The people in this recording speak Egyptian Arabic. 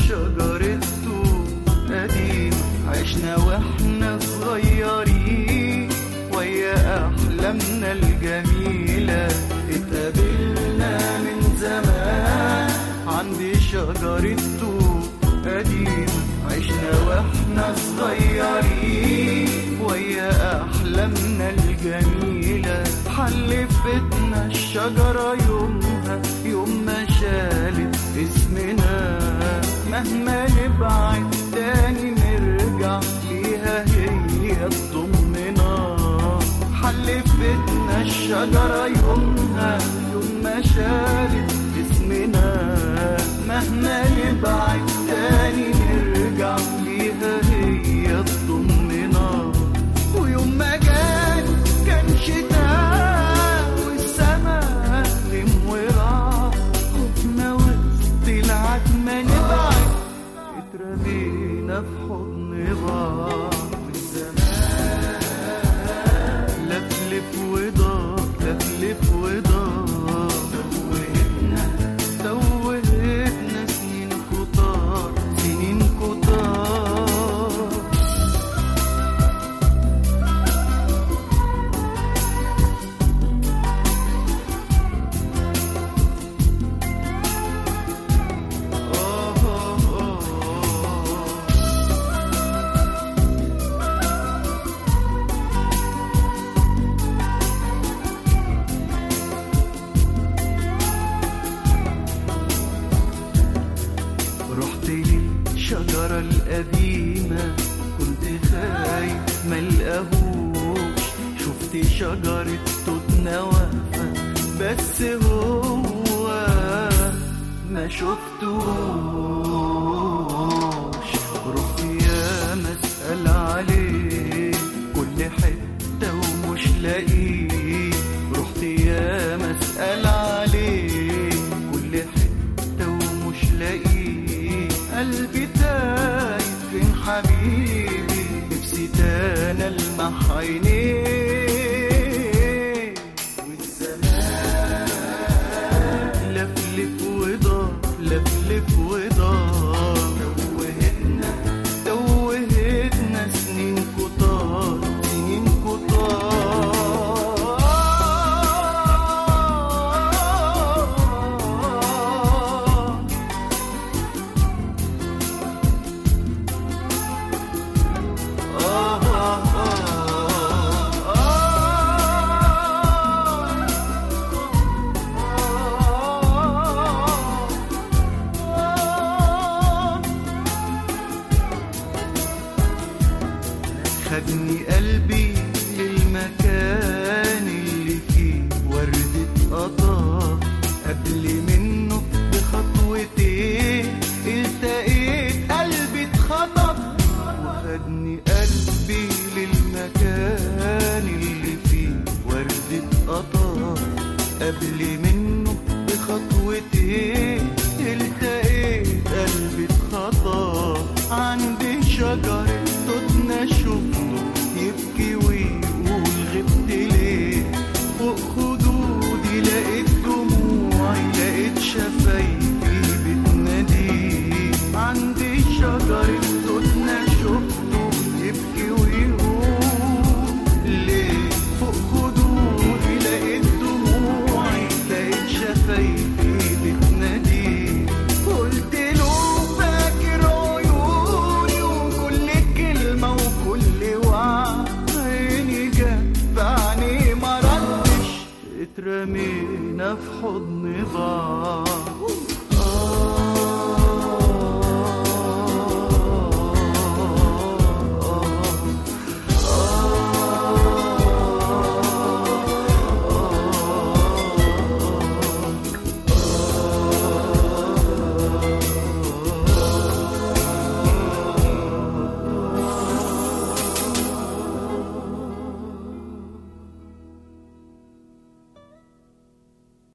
شجرة توت قديم عشنا واحنا صغيرين ويا أحلامنا الجميلة اتقابلنا من زمان عندي شجرة توت قديم عشنا واحنا صغيرين ويا أحلامنا الجميلة حلفتنا الشجرة يومها يوم ما شالت اسمنا مهما نبعد تاني نرجع ليها هي تضمنا حلفتنا الشجرة يومها يوم ما شالت اسمنا مهما نبعد تاني نرجع ليها هي تضمنا ويوم ما جان كان شتاء والسما لم وراح خوفنا وسط العتمة نبعد اترمينا في حضن بعض والزمان لفلف ودار لفلف ودار توهتنا توهتنا سنين كتار سنين كتار رحت للشجرة القديمة كنت خايف ملقاهوش شفت شجرة توتنا واقفة بس هو ما شفتوش رحت يا مسأل عليه كل حتة ومش لاقيه رحت يا مسأل عليه كل حتة ومش لاقيه قلبي تايه فين حبيبي نفسي تانا المح عينيه والزمان لفلف ودار لفلف ودار توهتنا توهتنا سنين كتار سنين كتار آه آه آه آه خدني قلبي للمكان اللي فيه وردة قطاف قبل منه بخطوتين التقيت قلبي اتخطف وخدني قلبي للمكان اللي فيه وردة قطاف قبل منه بخطوتين التقيت قلبي اتخطف عندي شجرة توتنا شفته يبكي ويقول غبت ليه فوق خدودي لقيت دموعي لقيت شفايفي بتناديه عندي شجرة توتنا شفته يبكي ويقول ليه فوق خدودي لقيت دموعي لقيت شفايفي بتناديه قلت له فاكر عيوني وكل كلمة وكل وعد عيني جت في عيني ما ردش اترمينا في حضن بعض